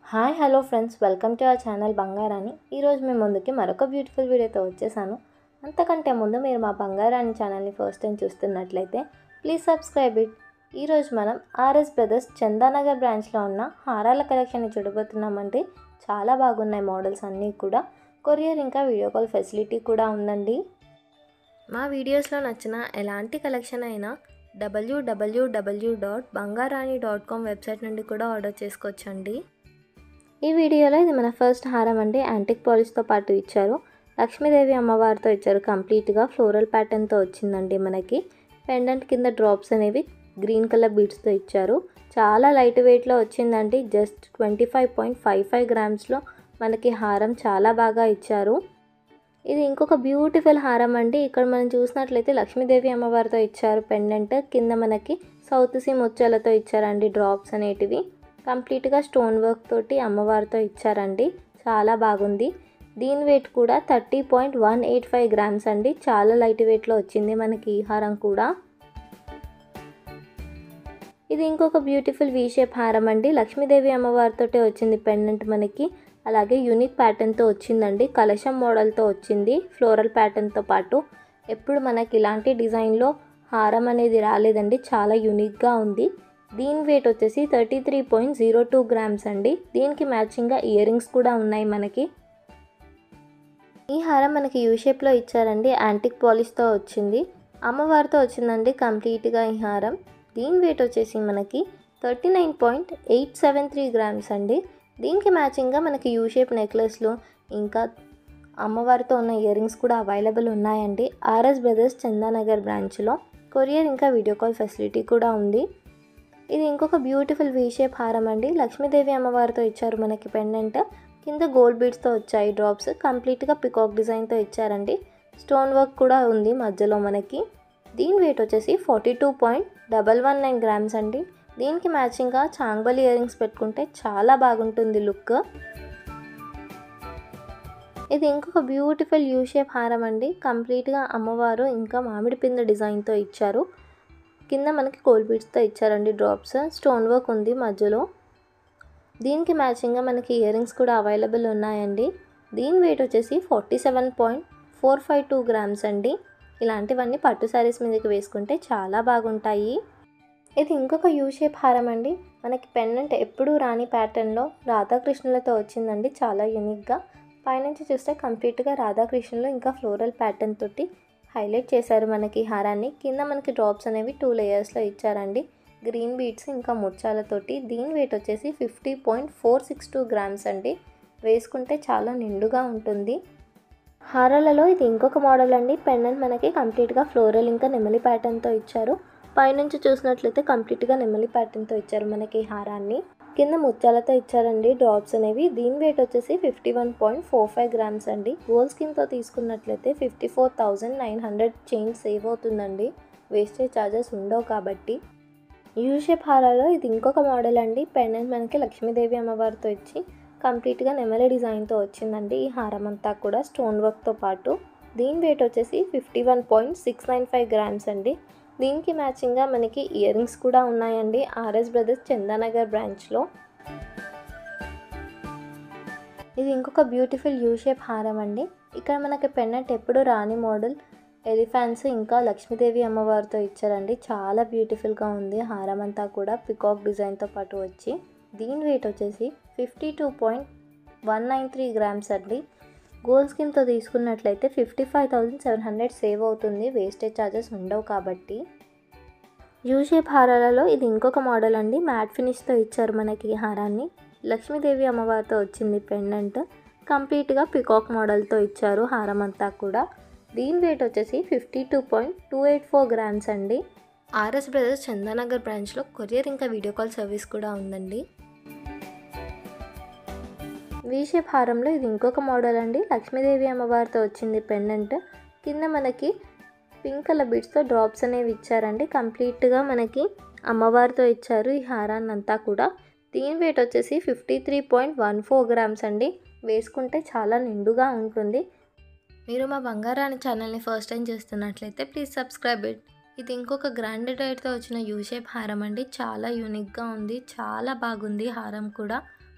hi hello friends welcome to our channel Bangarani ఈరోజు మేము ముందుకి మరొక బ్యూటిఫుల్ వీడియోతో వచ్చేసాను అంతకంటే ముందు మీరు మా బంగారాని ఛానల్ని ఫస్ట్ టైం చూస్తున్నట్లయితే ప్లీజ్ సబ్స్క్రైబ్ ఇట్ ఈరోజు మనం ఆర్ఎస్ బ్రదర్స్ చందానగర్ బ్రాంచ్లో ఉన్న హారాల కలెక్షన్ని చూడబోతున్నామండి చాలా బాగున్నాయి మోడల్స్ అన్నీ కూడా కొరియర్ ఇంకా వీడియో కాల్ ఫెసిలిటీ కూడా ఉందండి మా వీడియోస్లో నచ్చిన ఎలాంటి కలెక్షన్ అయినా డబ్ల్యూడబ్ల్యూడబ్ల్యూ dot Bangarani dot com website నుండి కూడా ఆర్డర్ చేసుకోవచ్చండి ఈ వీడియోలో ఇది మన ఫస్ట్ హారం అండి యాంటిక్ పాలిష్తో పాటు ఇచ్చారు లక్ష్మీదేవి అమ్మవారితో ఇచ్చారు కంప్లీట్గా ఫ్లోరల్ ప్యాటర్న్తో వచ్చిందండి మనకి పెండెంట్ కింద డ్రాప్స్ అనేవి గ్రీన్ కలర్ బీడ్స్తో ఇచ్చారు చాలా లైట్ వెయిట్లో వచ్చిందండి just twenty five point five five గ్రామ్స్లో మనకి హారం చాలా బాగా ఇచ్చారు ఇది ఇంకొక బ్యూటిఫుల్ హారం అండి ఇక్కడ మనం చూసినట్లయితే లక్ష్మీదేవి అమ్మవారితో ఇచ్చారు పెండెంట్ కింద మనకి సౌత్ సీ ముత్యాలతో ఇచ్చారండి డ్రాప్స్ అనేటివి కంప్లీట్గా స్టోన్ వర్క్ తోటి అమ్మవారితో ఇచ్చారండి చాలా బాగుంది దీని వెయిట్ కూడా thirty point one eight five grams అండి చాలా లైట్ వెయిట్లో వచ్చింది మనకి ఈ హారం కూడా ఇది ఇంకొక బ్యూటిఫుల్ వీ షేప్ హారం అండి లక్ష్మీదేవి అమ్మవారితోటే వచ్చింది పెండెంట్ మనకి అలాగే యూనిక్ ప్యాటర్న్తో వచ్చిందండి కలశం మోడల్తో వచ్చింది ఫ్లోరల్ ప్యాటర్న్తో పాటు ఎప్పుడు మనకి ఇలాంటి డిజైన్లో హారం అనేది రాలేదండి చాలా యూనిక్గా ఉంది దీని వెయిట్ వచ్చేసి thirty three point zero two grams అండి దీనికి మ్యాచింగ్గా ఇయర్ రింగ్స్ కూడా ఉన్నాయి మనకి ఈ హారం మనకి యూ షేప్లో ఇచ్చారండి యాంటిక్ పాలిష్తో వచ్చింది అమ్మవారితో వచ్చిందండి కంప్లీట్గా ఈ హారం దీని వెయిట్ వచ్చేసి మనకి thirty nine point eight seven three grams అండి దీనికి మ్యాచింగ్గా మనకి యూ షేప్ నెక్లెస్లు ఇంకా అమ్మవారితో ఉన్న ఇయర్ రింగ్స్ కూడా అవైలబుల్ ఉన్నాయండి ఆర్ఎస్ బ్రదర్స్ చందానగర్ బ్రాంచ్లో కొరియర్ ఇంకా వీడియో కాల్ ఫెసిలిటీ కూడా ఉంది ఇది ఇంకొక బ్యూటిఫుల్ వీ షేప్ హారం అండి లక్ష్మీదేవి అమ్మవారితో ఇచ్చారు మనకి పెండెంట్ కింద గోల్డ్ బీడ్స్తో వచ్చాయి డ్రాప్స్ కంప్లీట్గా పికాక్ డిజైన్తో ఇచ్చారండి స్టోన్ వర్క్ కూడా ఉంది మధ్యలో మనకి దీని వెయిట్ వచ్చేసి forty two point double one nine grams అండి దీనికి మ్యాచింగ్గా చాంగ్బల్ ఇయర్ రింగ్స్ పెట్టుకుంటే చాలా బాగుంటుంది లుక్ ఇది ఇంకొక బ్యూటిఫుల్ యూ షేప్ హారం అండి కంప్లీట్గా అమ్మవారు ఇంకా మామిడి పింద డిజైన్తో ఇచ్చారు కింద మనకి కోల్డ్ బీడ్స్తో ఇచ్చారండి డ్రాప్స్ స్టోన్ వర్క్ ఉంది మధ్యలో దీనికి మ్యాచింగ్గా మనకి ఇయర్ రింగ్స్ కూడా అవైలబుల్ ఉన్నాయండి దీని వెయిట్ వచ్చేసి forty seven point four five two grams అండి ఇలాంటివన్నీ పట్టు శారీస్ మీదకి వేసుకుంటే చాలా బాగుంటాయి ఇది ఇంకొక యూ షేప్ హారం అండి మనకి పెండెంట్ ఎప్పుడూ రాని ప్యాటర్న్లో రాధాకృష్ణులతో వచ్చిందండి చాలా యూనిక్గా పైనుంచి చూస్తే కంప్లీట్గా రాధాకృష్ణులు ఇంకా ఫ్లోరల్ ప్యాటర్న్ తోటి హైలైట్ చేశారు మనకి హారాన్ని కింద మనకి డ్రాప్స్ అనేవి టూ లేయర్స్లో ఇచ్చారండి గ్రీన్ బీడ్స్ ఇంకా ముత్యాలతోటి దీని వెయిట్ వచ్చేసి fifty point four six two grams అండి వేసుకుంటే చాలా నిండుగా ఉంటుంది హారాలలో ఇది ఇంకొక మోడల్ అండి పెండెంట్ మనకి కంప్లీట్గా ఫ్లోరల్ ఇంకా నెమలి ప్యాటర్న్తో ఇచ్చారు పైనుంచి చూసినట్లయితే కంప్లీట్గా నెమలి ప్యాటర్న్తో ఇచ్చారు మనకి హారాన్ని కింద ముత్యాలతో ఇచ్చారండి డ్రాప్స్ అనేవి దీని వెయిట్ వచ్చేసి fifty one point four five grams అండి గోల్డ్ స్కిన్తో తీసుకున్నట్లయితే fifty four thousand nine hundred change save అవుతుందండి వేస్టేజ్ ఛార్జెస్ ఉండవు కాబట్టి యూ షేప్ హారాలో ఇది ఇంకొక మోడల్ అండి పెండెంట్ మనకి లక్ష్మీదేవి అమ్మవారితో ఇచ్చి కంప్లీట్గా నెమలి డిజైన్తో వచ్చిందండి ఈ హారం అంతా కూడా స్టోన్ వర్క్తో పాటు దీని వెయిట్ వచ్చేసి fifty one point six nine five grams అండి దీనికి మ్యాచింగ్గా మనకి ఇయర్ రింగ్స్ కూడా ఉన్నాయండి ఆర్ఎస్ బ్రదర్స్ చందానగర్ బ్రాంచ్లో ఇది ఇంకొక బ్యూటిఫుల్ యూ షేప్ హారం అండి ఇక్కడ మనకి పెన్నట్ ఎప్పుడు రాని మోడల్ ఎలిఫాన్స్ ఇంకా లక్ష్మీదేవి అమ్మవారితో ఇచ్చారండి చాలా బ్యూటిఫుల్గా ఉంది హారం అంతా కూడా పికాక్ డిజైన్తో పాటు వచ్చి దీని వెయిట్ వచ్చేసి fifty two point one nine three grams అండి గోల్డ్ స్కిన్తో తీసుకున్నట్లయితే fifty five thousand seven hundred save అవుతుంది వేస్టేజ్ ఛార్జెస్ ఉండవు కాబట్టి యూ షేప్ హారాలలో ఇది ఇంకొక మోడల్ అండి మ్యాట్ ఫినిష్తో ఇచ్చారు మనకి ఈ హారాన్ని లక్ష్మీదేవి అమ్మవారితో వచ్చింది పెండెంట్ కంప్లీట్గా పికాక్ మోడల్తో ఇచ్చారు హారం అంతా కూడా దీని వెయిట్ వచ్చేసి fifty two point two eight four grams అండి ఆర్ఎస్ బ్రదర్స్ చందానగర్ బ్రాంచ్లో కొరియర్ ఇంకా వీడియో కాల్ సర్వీస్ కూడా ఉందండి వీషేప్ హారంలో ఇది ఇంకొక మోడల్ అండి లక్ష్మీదేవి అమ్మవారితో వచ్చింది పెండెంట్ కింద మనకి పింక్ కలర్ బీడ్స్తో డ్రాప్స్ అనేవి ఇచ్చారండి కంప్లీట్గా మనకి అమ్మవారితో ఇచ్చారు ఈ హారాన్ని అంతా కూడా దీని వెయిట్ వచ్చేసి fifty three point one four grams అండి వేసుకుంటే చాలా నిండుగా ఉంటుంది మీరు మా బంగారాని ఛానల్ని ఫస్ట్ టైం చేస్తున్నట్లయితే ప్లీజ్ సబ్స్క్రైబ్ ఇట్ ఇది ఇంకొక గ్రాండ్ డైట్తో వచ్చిన యూ షేప్ హారం అండి చాలా యూనిక్గా ఉంది చాలా బాగుంది హారం కూడా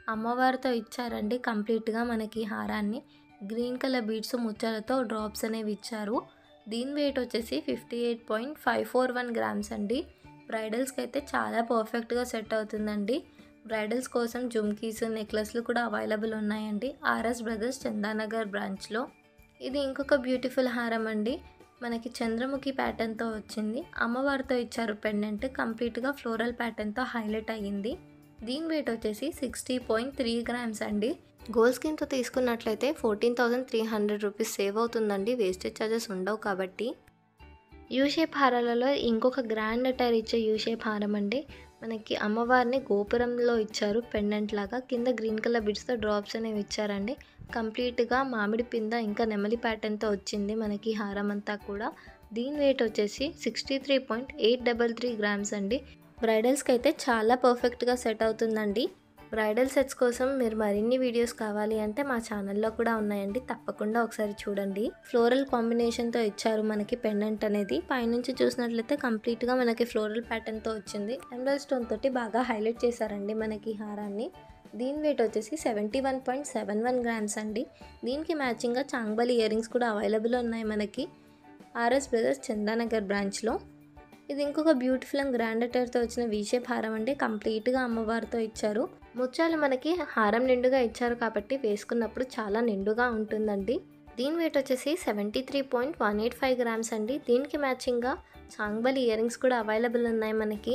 అమ్మవారితో ఇచ్చారండి కంప్లీట్గా మనకి హారాన్ని గ్రీన్ కలర్ బీడ్స్ ముత్యాలతో డ్రాప్స్ అనేవి ఇచ్చారు దీని వెయిట్ వచ్చేసి fifty eight point five four one grams అండి బ్రైడల్స్కి అయితే చాలా పర్ఫెక్ట్గా సెట్ అవుతుందండి బ్రైడల్స్ కోసం జుమ్కీస్ నెక్లెస్లు కూడా అవైలబుల్ ఉన్నాయండి ఆర్ఎస్ బ్రదర్స్ చందానగర్ బ్రాంచ్లో ఇది ఇంకొక బ్యూటిఫుల్ హారం అండి మనకి చంద్రముఖి ప్యాటర్న్తో వచ్చింది అమ్మవారితో ఇచ్చారు పెండెంట్ కంప్లీట్గా ఫ్లోరల్ ప్యాటర్న్తో హైలైట్ అయ్యింది దీని వెయిట్ వచ్చేసి సిక్స్టీ పాయింట్ త్రీ గ్రామ్స్ అండి గోల్డ్ స్కిన్తో తీసుకున్నట్లయితే fourteen thousand three hundred rupees save అవుతుందండి వేస్టేజ్ ఛార్జెస్ ఉండవు కాబట్టి యూ షేప్ హారాలలో ఇంకొక గ్రాండ్ అటైర్ ఇచ్చే యూ షేప్ హారం అండి మనకి అమ్మవారిని గోపురంలో ఇచ్చారు పెండెంట్ లాగా కింద గ్రీన్ కలర్ బిడ్స్తో డ్రాప్స్ అనేవి ఇచ్చారండి కంప్లీట్గా మామిడి పింద ఇంకా నెమలి ప్యాటర్న్తో వచ్చింది మనకి హారం అంతా కూడా దీని వెయిట్ వచ్చేసి sixty three point eight double three grams అండి బ్రైడల్స్కి అయితే చాలా పర్ఫెక్ట్గా సెట్ అవుతుందండి బ్రైడల్ సెట్స్ కోసం మీరు మరిన్ని వీడియోస్ కావాలి అంటే మా ఛానల్లో కూడా ఉన్నాయండి తప్పకుండా ఒకసారి చూడండి ఫ్లోరల్ కాంబినేషన్తో ఇచ్చారు మనకి పెండెంట్ అనేది పైనుంచి చూసినట్లయితే కంప్లీట్గా మనకి ఫ్లోరల్ ప్యాటర్న్తో వచ్చింది ఎమరల్ స్టోన్ తోటి బాగా హైలైట్ చేశారండి మనకి ఈ హారాన్ని దీని వెయిట్ వచ్చేసి seventy one point seven one grams అండి దీనికి మ్యాచింగ్గా చాంగ్బల్ ఇయర్ రింగ్స్ కూడా అవైలబుల్ ఉన్నాయి మనకి ఆర్ఎస్ బ్రదర్స్ చందానగర్ బ్రాంచ్లో ఇది ఇంకొక బ్యూటిఫుల్ అండ్ గ్రాండ్ అటైర్తో వచ్చిన వీషేప్ హారం అండి కంప్లీట్గా అమ్మవారితో ఇచ్చారు ముత్యాలు మనకి హారం నిండుగా ఇచ్చారు కాబట్టి వేసుకున్నప్పుడు చాలా నిండుగా ఉంటుందండి దీని వెయిట్ వచ్చేసి seventy three point one eight five grams అండి దీనికి మ్యాచింగ్గా చాంగ్బల్ ఇయర్ రింగ్స్ కూడా అవైలబుల్ ఉన్నాయి మనకి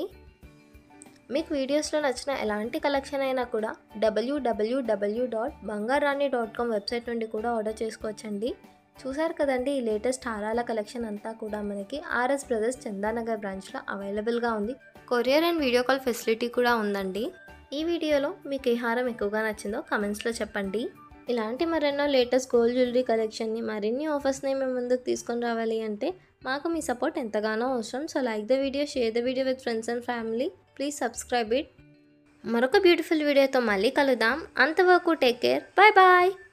మీకు వీడియోస్లో నచ్చిన ఎలాంటి కలెక్షన్ అయినా కూడా డబ్ల్యూడబ్ల్యూడబ్ల్యూ dot Bangarani dot com website నుండి కూడా ఆర్డర్ చేసుకోవచ్చండి చూసారు కదండి ఈ లేటెస్ట్ హారాల కలెక్షన్ అంతా కూడా మనకి ఆర్ఎస్ బ్రదర్స్ చందానగర్ బ్రాంచ్లో అవైలబుల్గా ఉంది courier and video call facility కూడా ఉందండి ఈ వీడియోలో మీకు ఏ హారం ఎక్కువగా నచ్చిందో కమెంట్స్లో చెప్పండి ఇలాంటి మరెన్నో లేటెస్ట్ గోల్డ్ జ్యువెలరీ కలెక్షన్ని మరిన్ని ఆఫర్స్ని మేము ముందుకు తీసుకొని రావాలి అంటే మాకు మీ సపోర్ట్ ఎంతగానో అవసరం so like the video share the video with friends and family please subscribe it మరొక బ్యూటిఫుల్ వీడియోతో మళ్ళీ కలుద్దాం అంతవరకు టేక్ కేర్ బాయ్ బాయ్